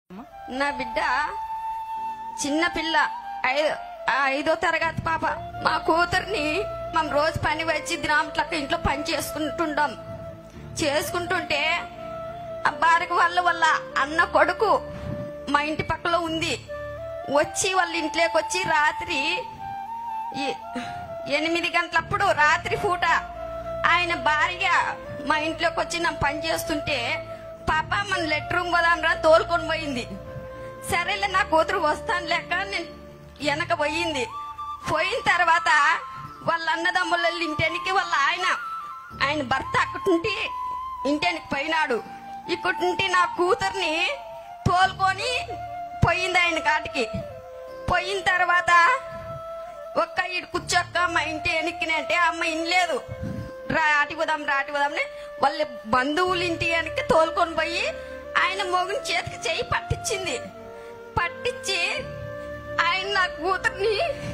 నా బిడ్డ చిన్న పిల్ల ఐ- ఆ ఐదో తరగతి పాప మా కూతుర్ని మనం రోజు పని వచ్చి దినామట్లక్క ఇంట్లో పని చేసుకుంటుంటాం చేసుకుంటుంటే ఆ బారక వాళ్ళ వల్ల అన్న కొడుకు మా ఇంటి పక్కలో ఉంది వచ్చి వాళ్ళ ఇంట్లోకి వచ్చి రాత్రి ఈ- ఎనిమిది గంటలప్పుడు రాత్రి పూట ఆయన భార్య మా ఇంట్లోకి వచ్చి నా పని చేస్తుంటే పాప మన లెటర్ రూమ్ పోదాంరా తోలుకొని పోయింది సరేలే నా కూతురు వస్తాను లేక నేను వెనక పోయింది పోయిన తర్వాత వాళ్ళ అన్నదమ్ముల ఇంటికి వాళ్ళ ఆయన ఆయన భర్త అక్కడుంటి ఇంటికి పోయినాడు ఇక్కడుంటి నా కూతుర్ని తోలుకొని పోయింది ఆయన కాటికి పోయిన తర్వాత ఒక్క ఇటు కూర్చోక్క మా ఇంటి వెనక్కినంటే అమ్మ ఇనలేదు రాటి పోదాం రాటి పోదాం వాళ్ళ బంధువుల ఇంటి వెనక్కి తోలుకొని పోయి ఆయన మొగుని చేతికి చెయ్యి పట్టించింది పట్టించి ఆయన నా కూతుర్ని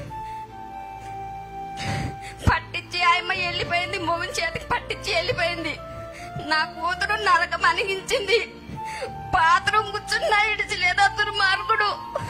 పట్టించి ఆయమ్మ వెళ్ళిపోయింది మొగుని చేతికి పట్టించి వెళ్ళిపోయింది నా కూతురు నరకం అనిగించింది బాత్రూమ్ కూర్చున్నా ఇడిచి లేదా దుర్మార్గుడు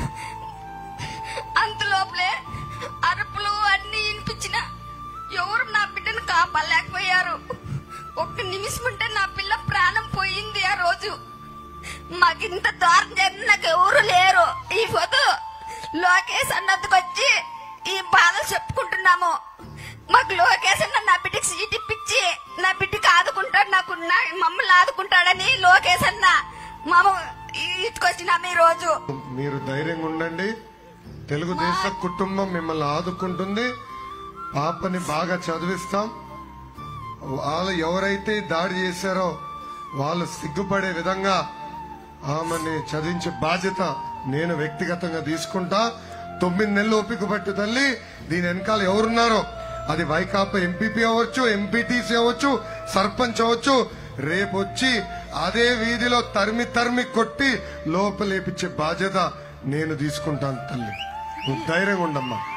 అంతలోపలే అరుపులు అన్ని వినిపించిన ఎవరు నా బిడ్డను కాపాలేకపోయారు ఒక్క నిమిషం ఉంటే నా పిల్ల ప్రాణం పోయింది ఆ రోజు మాకింత దారుణం జరిగిన నాకు ఎవరు లేరు ఈ పొద్దు లోకేష్ అన్నట్టుకు వచ్చి ఈ బాధలు చెప్పుకుంటున్నాము మాకు లోకేష్ అన్న నా బిడ్డకి సీట్ ఇప్పించి నా బిడ్డకి ఆదుకుంటాడు నాకు నా మమ్మల్ని ఆదుకుంటాడని లోకేష్ అన్న మామ ఇటుకొచ్చినాము ఈ రోజు మీరు ధైర్యంగా ఉండండి తెలుగుదేశ కుటుంబం మిమ్మల్ని ఆదుకుంటుంది పాపని బాగా చదివిస్తాం వాళ్ళు ఎవరైతే దాడి చేశారో వాళ్ళు సిగ్గుపడే విధంగా ఆమెని చదివించే బాధ్యత నేను వ్యక్తిగతంగా తీసుకుంటా తొమ్మిది నెలలు ఓపిక పట్టు తల్లి దీని వెనకాల ఎవరున్నారో అది వైకాపా ఎంపీపీ అవ్వచ్చు ఎంపీటీసీ అవ్వచ్చు సర్పంచ్ అవ్వచ్చు రేపు వచ్చి అదే వీధిలో తరిమి తరిమి కొట్టి లోపలేపించే బాధ్యత నేను తీసుకుంటాను తల్లి నువ్వు ధైర్యంగా ఉండమ్మా